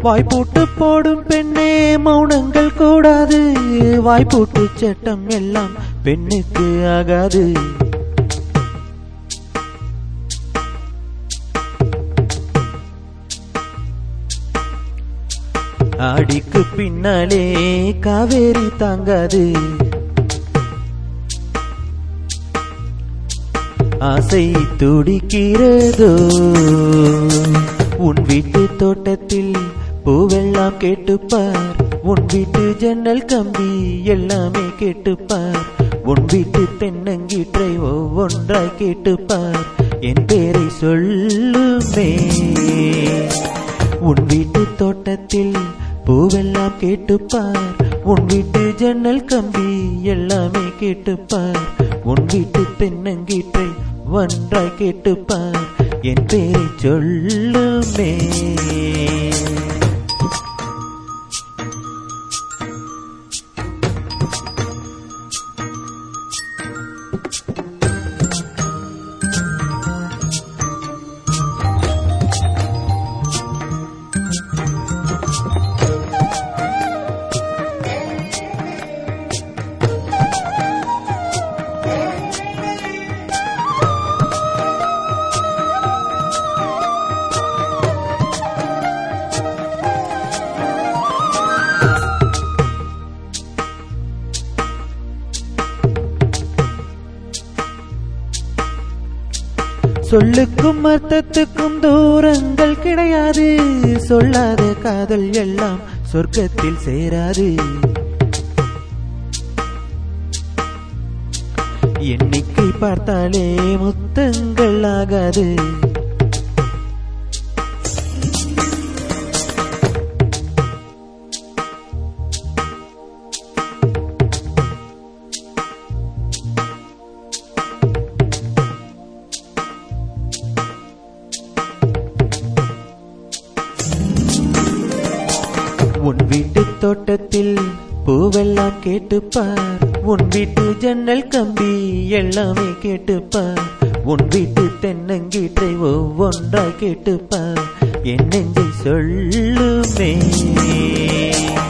வாய்ப்பூட்டு போடும் பெண்ணே மௌனங்கள் கூடாது வாய்ப்பூட்டு சட்டம் எல்லாம் பெண்ணுக்கு ஆகாது ஆடிக்கு பின்னாலே காவேரி தாங்காது ஆசை துடிக்கிறதோ உன் வீட்டு தோட்டத்தில் பூவெல்லாம் கேட்டுப்பார் உன் வீட்டு ஜன்னல் கம்பி எல்லாமே கேட்டுப்பார் உன் வீட்டு தென்னங்கீற்றை ஒவ்வொன்றாய் கேட்டுப்பார் என் பேரை சொல்லுமே உன் வீட்டு தோட்டத்தில் பூவெல்லாம் கேட்டுப்பார் உன் வீட்டு ஜன்னல் கம்பி எல்லாமே கேட்டுப்பார் உன் வீட்டு தென்னங்கீற்றை ஒன்றாய் கேட்டுப்பார் என் பேரை சொல்லுமே சொல்லுக்கும் அர்த்தத்துக்கும் தூரங்கள் கிடையாது சொல்லாத காதல் எல்லாம் சொர்க்கத்தில் சேராது எண்ணிக்கை பார்த்தாலே முத்தங்கள் ஆகாது உன் வீட்டு தோட்டத்தில் பூவெல்லாம் கேட்டுப்பார் உன் வீட்டு ஜன்னல் கம்பி எல்லாமே கேட்டுப்பார் உன் வீட்டு தென்னங்கீற்றை ஒவ்வொன்றாய் கேட்டுப்பார் என் நெஞ்சை சொல்லுமே